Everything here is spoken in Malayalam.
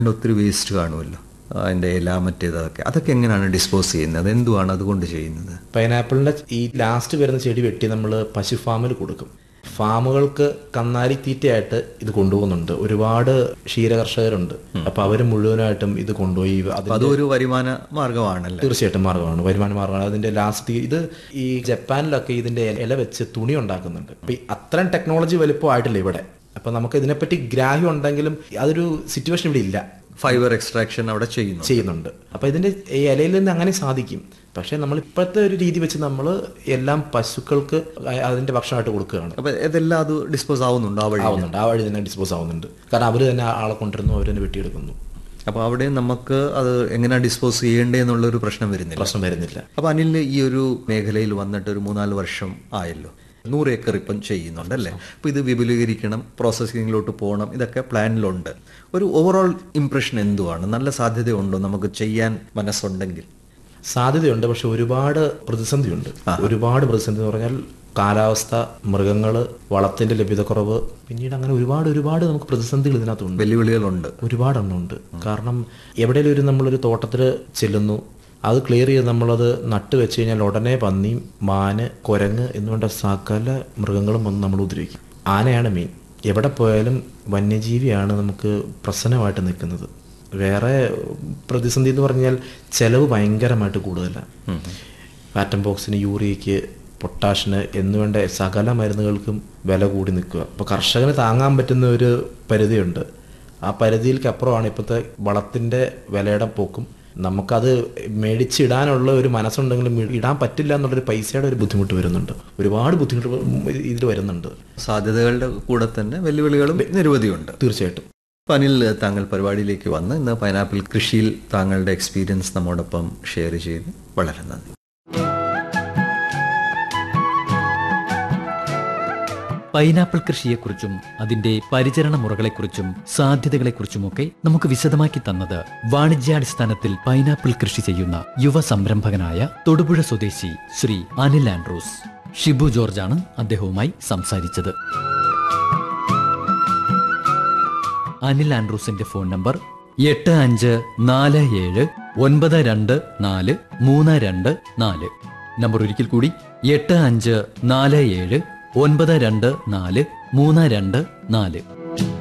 ഒത്തിരി വേസ്റ്റ് കാണുമല്ലോ അതിൻ്റെ ഇല മറ്റേതൊക്കെ അതൊക്കെ എങ്ങനെയാണ് ഡിസ്പോസ് ചെയ്യുന്നത് എന്തുവാണ് അതുകൊണ്ട് ചെയ്യുന്നത് പൈനാപ്പിളിന്റെ ഈ ലാസ്റ്റ് വരുന്ന ചെടി വെട്ടി നമ്മൾ പശു ഫാമിൽ കൊടുക്കും ഫാമുകൾക്ക് കന്നാലി തീറ്റയായിട്ട് ഇത് കൊണ്ടുപോകുന്നുണ്ട് ഒരുപാട് ക്ഷീരകർഷകരുണ്ട് അപ്പൊ അവര് മുഴുവനായിട്ടും ഇത് കൊണ്ടുപോയി അതിന്റെ അതൊരു വരുമാന മാർഗമാണല്ലേ തീർച്ചയായിട്ടും മാർഗമാണ് വരുമാന മാർഗമാണ് അതിന്റെ ലാസ്റ്റ് ഇത് ഈ ജപ്പാനിലൊക്കെ ഇതിന്റെ ഇല വെച്ച് തുണി ഉണ്ടാക്കുന്നുണ്ട് അപ്പൊ ഈ അത്രയും ടെക്നോളജി വലുപ്പമായിട്ടില്ല ഇവിടെ അപ്പൊ നമുക്ക് ഇതിനെപ്പറ്റി ഗ്രാഹ്യം ഉണ്ടെങ്കിലും അതൊരു സിറ്റുവേഷൻ ഇവിടെ ഇല്ല ഫൈബർ എക്സ്ട്രാക്ഷൻ അവിടെ ചെയ്യുന്നു ചെയ്യുന്നുണ്ട് അപ്പൊ ഇതിന്റെ ഈ ഇലയിൽ നിന്ന് അങ്ങനെ സാധിക്കും പക്ഷെ നമ്മൾ ഇപ്പോഴത്തെ ഒരു രീതി വെച്ച് നമ്മൾ എല്ലാം പശുക്കൾക്ക് അ- അതിന്റെ ഭക്ഷണമായിട്ട് കൊടുക്കുകയാണ് അപ്പൊ ഇതെല്ലാം അത് ഡിസ്പോസ് ആവുന്നുണ്ടോ ആ വഴി ആവുന്നുണ്ട് ആ വഴി തന്നെ ഡിസ്പോസ് ആവുന്നുണ്ട് കാരണം അവർ തന്നെ ആളെ കൊണ്ടിരുന്നു അവർ തന്നെ വെട്ടിയെടുക്കുന്നു അപ്പൊ അവിടെ നമുക്ക് അത് എങ്ങനെ ഡിസ്പോസ് ചെയ്യേണ്ടേ എന്നുള്ള ഒരു പ്രശ്നം വരുന്നില്ല പ്രശ്നം വരുന്നില്ല അപ്പൊ അനിൽ ഈ ഒരു മേഖലയിൽ വന്നിട്ട് ഒരു മൂന്നാല് വർഷം ആയല്ലോ നൂറ് ഏക്കർ ഇപ്പം ചെയ്യുന്നുണ്ടല്ലേ അപ്പൊ ഇത് വിപുലീകരിക്കണം പ്രോസസ്സിങ്ങിലോട്ട് പോകണം ഇതൊക്കെ പ്ലാനിലുണ്ട് ഒരു ഓവറോൾ ഇംപ്രഷൻ എന്തുവാണ് നല്ല സാധ്യതയുണ്ടോ നമുക്ക് ചെയ്യാൻ മനസ്സുണ്ടെങ്കിൽ സാധ്യതയുണ്ട് പക്ഷെ ഒരുപാട് പ്രതിസന്ധിയുണ്ട് ഒരുപാട് പ്രതിസന്ധി എന്ന് പറഞ്ഞാൽ കാലാവസ്ഥ മൃഗങ്ങള് വളത്തിന്റെ ലഭ്യതക്കുറവ് പിന്നീട് അങ്ങനെ ഒരുപാട് ഒരുപാട് നമുക്ക് പ്രതിസന്ധികൾ ഇതിനകത്തുണ്ട് വെല്ലുവിളികളുണ്ട് ഒരുപാട് എണ്ണമുണ്ട് കാരണം എവിടെയെങ്കിലും ഒരു നമ്മളൊരു തോട്ടത്തിൽ ചെല്ലുന്നു അത് ക്ലിയർ ചെയ്ത് നമ്മളത് നട്ട് വെച്ച് കഴിഞ്ഞാൽ ഉടനെ പന്നി മാന് കുരങ്ങ് എന്നുവേണ്ട സകല മൃഗങ്ങളും വന്ന് നമ്മൾ ഉപദ്രവിക്കും ആനയാണ് മെയിൻ എവിടെ പോയാലും വന്യജീവിയാണ് നമുക്ക് പ്രശ്നമായിട്ട് നിൽക്കുന്നത് വേറെ പ്രതിസന്ധി എന്ന് പറഞ്ഞാൽ ചെലവ് ഭയങ്കരമായിട്ട് കൂടുതലാണ് പാറ്റൻ ബോക്സിന് യൂറിയയ്ക്ക് പൊട്ടാഷിന് എന്നുവേണ്ട സകല മരുന്നുകൾക്കും വില കൂടി നിൽക്കുക അപ്പോൾ കർഷകന് താങ്ങാൻ പറ്റുന്ന ഒരു പരിധിയുണ്ട് ആ പരിധിയിലേക്ക് അപ്പുറമാണ് ഇപ്പോഴത്തെ വളത്തിൻ്റെ വിലയുടെ പോക്കും നമുക്കത് മേടിച്ചിടാനുള്ള ഒരു മനസ്സുണ്ടെങ്കിലും ഇടാൻ പറ്റില്ല എന്നുള്ളൊരു പൈസയുടെ ഒരു ബുദ്ധിമുട്ട് വരുന്നുണ്ട് ഒരുപാട് ബുദ്ധിമുട്ട് ഇതിൽ വരുന്നുണ്ട് സാധ്യതകളുടെ കൂടെ തന്നെ വെല്ലുവിളികളും നിരവധിയുണ്ട് തീർച്ചയായിട്ടും അപ്പൊ അനിൽ താങ്കൾ പരിപാടിയിലേക്ക് വന്ന് ഇന്ന് പൈനാപ്പിൾ കൃഷിയിൽ താങ്കളുടെ എക്സ്പീരിയൻസ് നമ്മോടൊപ്പം ഷെയർ ചെയ്ത് വളരെ നന്ദി പൈനാപ്പിൾ കൃഷിയെക്കുറിച്ചും അതിന്റെ പരിചരണ മുറകളെക്കുറിച്ചും സാധ്യതകളെക്കുറിച്ചുമൊക്കെ നമുക്ക് വിശദമാക്കി തന്നത് വാണിജ്യാടിസ്ഥാനത്തിൽ പൈനാപ്പിൾ കൃഷി ചെയ്യുന്ന യുവ സംരംഭകനായ തൊടുപുഴ സ്വദേശി ശ്രീ അനിൽ ആൻഡ്രൂസ് ഷിബു ജോർജാണ് അദ്ദേഹവുമായി സംസാരിച്ചത് അനിൽ ആൻഡ്രൂസിന്റെ ഫോൺ നമ്പർ എട്ട് അഞ്ച് നാല് ഏഴ് ഒൻപത് രണ്ട് നാല് മൂന്ന് രണ്ട് നാല് നമ്പർ ഒരിക്കൽ കൂടി എട്ട് അഞ്ച് നാല് ഏഴ് ഒൻപത് രണ്ട് നാല് മൂന്ന് രണ്ട് നാല്